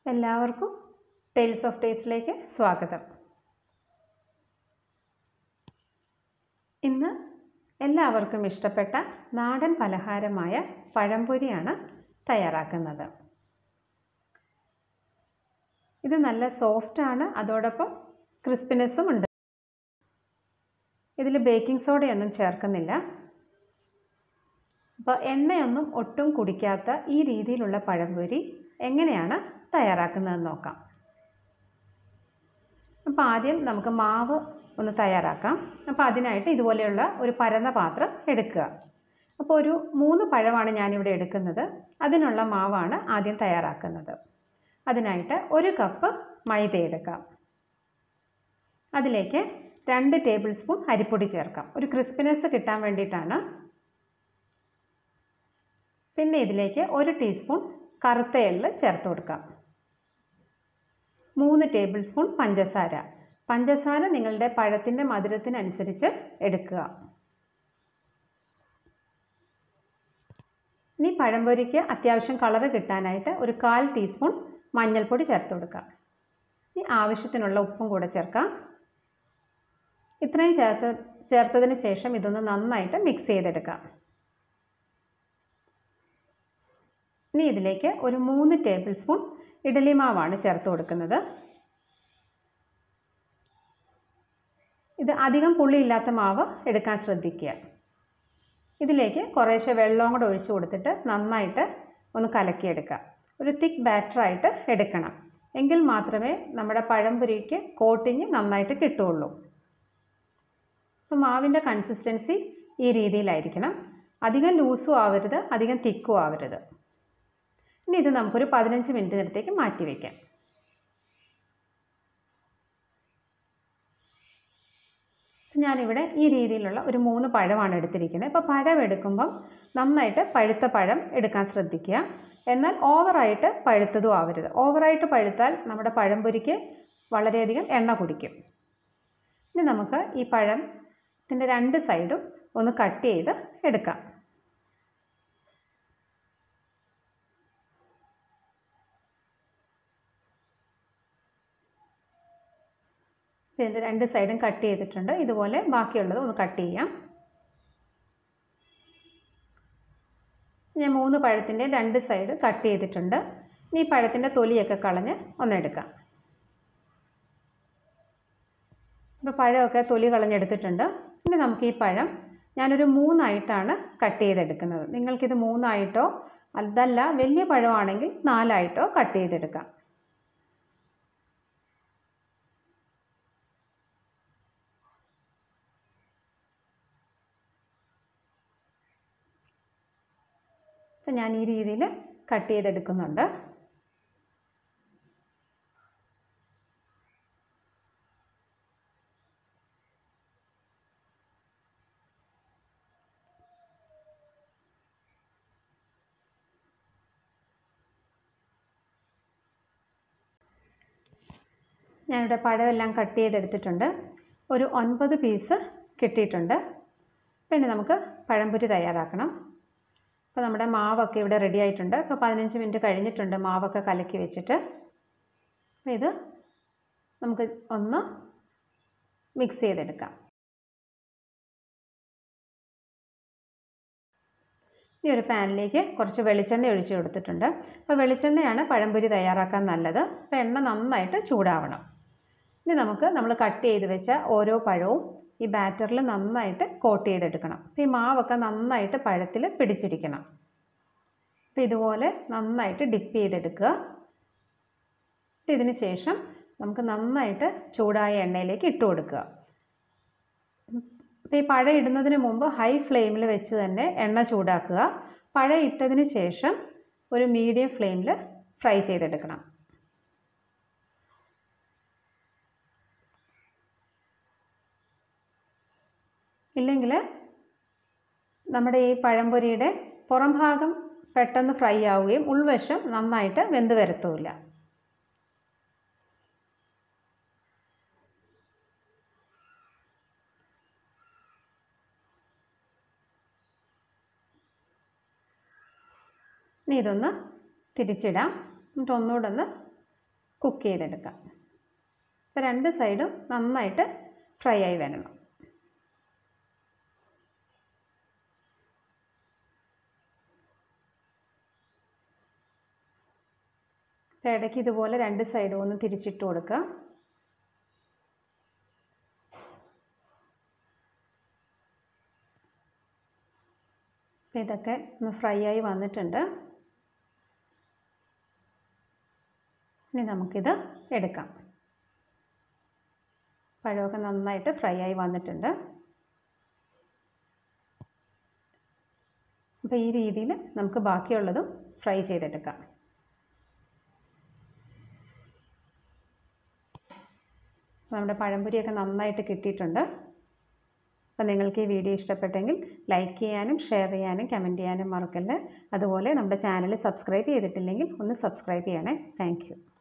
എല്ലാവർക്കും tales of ടേസ്റ്റിലേക്ക് സ്വാഗതം ഇന്ന് എല്ലാവർക്കും ഇഷ്ടപ്പെട്ട നാടൻ പലഹാരമായ പഴംപൊരിയാണ് തയ്യാറാക്കുന്നത് ഇത് നല്ല സോഫ്റ്റാണ് അതോടൊപ്പം ക്രിസ്പിനെസ്സും ഉണ്ട് ഇതിൽ ബേക്കിംഗ് സോഡയൊന്നും ചേർക്കുന്നില്ല അപ്പോൾ എണ്ണയൊന്നും ഒട്ടും കുടിക്കാത്ത ഈ രീതിയിലുള്ള പഴംപൊരി എങ്ങനെയാണ് തയ്യാറാക്കുന്നതെന്ന് നോക്കാം അപ്പോൾ ആദ്യം നമുക്ക് മാവ് ഒന്ന് തയ്യാറാക്കാം അപ്പോൾ അതിനായിട്ട് ഇതുപോലെയുള്ള ഒരു പരന്ന പാത്രം എടുക്കുക അപ്പോൾ ഒരു മൂന്ന് പഴമാണ് ഞാനിവിടെ എടുക്കുന്നത് അതിനുള്ള മാവാണ് ആദ്യം തയ്യാറാക്കുന്നത് അതിനായിട്ട് ഒരു കപ്പ് മൈദ എടുക്കാം അതിലേക്ക് രണ്ട് ടേബിൾ സ്പൂൺ അരിപ്പൊടി ചേർക്കാം ഒരു ക്രിസ്പിനെസ് കിട്ടാൻ വേണ്ടിയിട്ടാണ് പിന്നെ ഇതിലേക്ക് ഒരു ടീസ്പൂൺ കറുത്ത എള്ള് ചേർത്ത് കൊടുക്കാം മൂന്ന് ടേബിൾ സ്പൂൺ പഞ്ചസാര പഞ്ചസാര നിങ്ങളുടെ പഴത്തിൻ്റെ മധുരത്തിനനുസരിച്ച് എടുക്കുക ഇനി പഴംപൊരിക്ക് അത്യാവശ്യം കളറ് കിട്ടാനായിട്ട് ഒരു കാൽ ടീസ്പൂൺ മഞ്ഞൾപ്പൊടി ചേർത്ത് കൊടുക്കാം ഇനി ആവശ്യത്തിനുള്ള ഉപ്പും കൂടെ ചേർക്കാം ഇത്രയും ചേർത്ത് ചേർത്തതിന് ശേഷം ഇതൊന്ന് നന്നായിട്ട് മിക്സ് ചെയ്തെടുക്കാം ഇനി ഇതിലേക്ക് ഒരു മൂന്ന് ടേബിൾ സ്പൂൺ ഇഡലി മാവാണ് ചേർത്ത് കൊടുക്കുന്നത് ഇത് അധികം പുളിയില്ലാത്ത മാവ് എടുക്കാൻ ശ്രദ്ധിക്കുക ഇതിലേക്ക് കുറേശ്ശെ വെള്ളവും കൂടെ ഒഴിച്ച് കൊടുത്തിട്ട് നന്നായിട്ട് ഒന്ന് കലക്കിയെടുക്കുക ഒരു തിക്ക് ബാറ്ററായിട്ട് എടുക്കണം എങ്കിൽ മാത്രമേ നമ്മുടെ പഴംപൊരിക്ക് കോട്ടിങ് നന്നായിട്ട് കിട്ടുകയുള്ളൂ അപ്പോൾ മാവിൻ്റെ കൺസിസ്റ്റൻസി ഈ രീതിയിലായിരിക്കണം അധികം ലൂസും ആവരുത് അധികം തിക്കും ആവരുത് ഇനി ഇത് നമുക്കൊരു പതിനഞ്ച് മിനിറ്റ് നേരത്തേക്ക് മാറ്റി വയ്ക്കാം ഞാനിവിടെ ഈ രീതിയിലുള്ള ഒരു മൂന്ന് പഴമാണ് എടുത്തിരിക്കുന്നത് ഇപ്പോൾ പഴം എടുക്കുമ്പം നന്നായിട്ട് പഴുത്ത പഴം എടുക്കാൻ ശ്രദ്ധിക്കുക എന്നാൽ ഓവറായിട്ട് പഴുത്തതും ആവരുത് ഓവറായിട്ട് പഴുത്താൽ നമ്മുടെ പഴംപൊരിക്ക് വളരെയധികം എണ്ണ കുടിക്കും ഇനി നമുക്ക് ഈ പഴത്തിൻ്റെ രണ്ട് സൈഡും ഒന്ന് കട്ട് ചെയ്ത് എടുക്കാം ഇതിൻ്റെ രണ്ട് സൈഡും കട്ട് ചെയ്തിട്ടുണ്ട് ഇതുപോലെ ബാക്കിയുള്ളത് ഒന്ന് കട്ട് ചെയ്യാം ഞാൻ മൂന്ന് പഴത്തിൻ്റെ രണ്ട് സൈഡ് കട്ട് ചെയ്തിട്ടുണ്ട് ഇനി ഈ പഴത്തിൻ്റെ തൊലിയൊക്കെ കളഞ്ഞ് ഒന്നെടുക്കാം ഇപ്പോൾ പഴമൊക്കെ തൊലി കളഞ്ഞെടുത്തിട്ടുണ്ട് ഇനി നമുക്ക് ഈ പഴം ഞാനൊരു മൂന്നായിട്ടാണ് കട്ട് ചെയ്തെടുക്കുന്നത് നിങ്ങൾക്കിത് മൂന്നായിട്ടോ അതല്ല വലിയ പഴമാണെങ്കിൽ നാലായിട്ടോ കട്ട് ചെയ്തെടുക്കാം അപ്പം ഞാൻ ഈ രീതിയിൽ കട്ട് ചെയ്തെടുക്കുന്നുണ്ട് ഞാനിവിടെ പഴമെല്ലാം കട്ട് ചെയ്തെടുത്തിട്ടുണ്ട് ഒരു ഒൻപത് പീസ് കിട്ടിയിട്ടുണ്ട് പിന്നെ നമുക്ക് പഴംപൊരി തയ്യാറാക്കണം അപ്പോൾ നമ്മുടെ മാവൊക്കെ ഇവിടെ റെഡി ആയിട്ടുണ്ട് ഇപ്പോൾ പതിനഞ്ച് മിനിറ്റ് കഴിഞ്ഞിട്ടുണ്ട് മാവൊക്കെ കലക്കി വെച്ചിട്ട് അപ്പോൾ ഇത് നമുക്ക് ഒന്ന് മിക്സ് ചെയ്തെടുക്കാം ഇനി ഒരു പാനിലേക്ക് കുറച്ച് വെളിച്ചെണ്ണ ഒഴിച്ച് കൊടുത്തിട്ടുണ്ട് അപ്പോൾ വെളിച്ചെണ്ണയാണ് പഴംപൊരി തയ്യാറാക്കാൻ നല്ലത് അപ്പോൾ എണ്ണ നന്നായിട്ട് ചൂടാവണം ഇനി നമുക്ക് നമ്മൾ കട്ട് ചെയ്ത് വെച്ച ഓരോ പഴവും ഈ ബാറ്ററിൽ നന്നായിട്ട് കോട്ട് ചെയ്തെടുക്കണം അപ്പോൾ ഈ മാവൊക്കെ നന്നായിട്ട് പഴത്തിൽ പിടിച്ചിരിക്കണം അപ്പോൾ ഇതുപോലെ നന്നായിട്ട് ഡിപ്പ് ചെയ്തെടുക്കുക ഇതിന് ശേഷം നമുക്ക് നന്നായിട്ട് ചൂടായ എണ്ണയിലേക്ക് ഇട്ട് കൊടുക്കുക അപ്പോൾ ഈ പഴം ഇടുന്നതിന് മുമ്പ് ഹൈ ഫ്ലെയിമിൽ വെച്ച് തന്നെ എണ്ണ ചൂടാക്കുക പഴം ഇട്ടതിന് ശേഷം ഒരു മീഡിയം ഫ്ലെയിമിൽ ഫ്രൈ ചെയ്തെടുക്കണം ഇല്ലെങ്കിൽ നമ്മുടെ ഈ പഴംപൊരിയുടെ പുറം ഭാഗം പെട്ടെന്ന് ഫ്രൈ ആവുകയും ഉൾവശം നന്നായിട്ട് വെന്ത് വരത്തുമില്ല ഇനി ഇതൊന്ന് തിരിച്ചിടാം എന്നിട്ട് ഒന്നുകൂടെ ഒന്ന് കുക്ക് ചെയ്തെടുക്കാം അപ്പോൾ രണ്ട് സൈഡും നന്നായിട്ട് ഫ്രൈ ആയി വരണം അപ്പോൾ ഇടയ്ക്ക് ഇതുപോലെ രണ്ട് സൈഡും ഒന്ന് തിരിച്ചിട്ട് കൊടുക്കുക അപ്പോൾ ഇതൊക്കെ ഒന്ന് ഫ്രൈ ആയി വന്നിട്ടുണ്ട് ഇനി നമുക്കിത് എടുക്കാം പഴമൊക്കെ നന്നായിട്ട് ഫ്രൈ ആയി വന്നിട്ടുണ്ട് അപ്പോൾ ഈ രീതിയിൽ നമുക്ക് ബാക്കിയുള്ളതും ഫ്രൈ ചെയ്തെടുക്കാം നമ്മുടെ പഴംപൊരിയൊക്കെ നന്നായിട്ട് കിട്ടിയിട്ടുണ്ട് അപ്പോൾ നിങ്ങൾക്ക് ഈ വീഡിയോ ഇഷ്ടപ്പെട്ടെങ്കിൽ ലൈക്ക് ചെയ്യാനും ഷെയർ ചെയ്യാനും കമൻറ്റ് ചെയ്യാനും മറക്കല്ലേ അതുപോലെ നമ്മുടെ ചാനൽ സബ്സ്ക്രൈബ് ചെയ്തിട്ടില്ലെങ്കിൽ ഒന്ന് സബ്സ്ക്രൈബ് ചെയ്യണേ താങ്ക്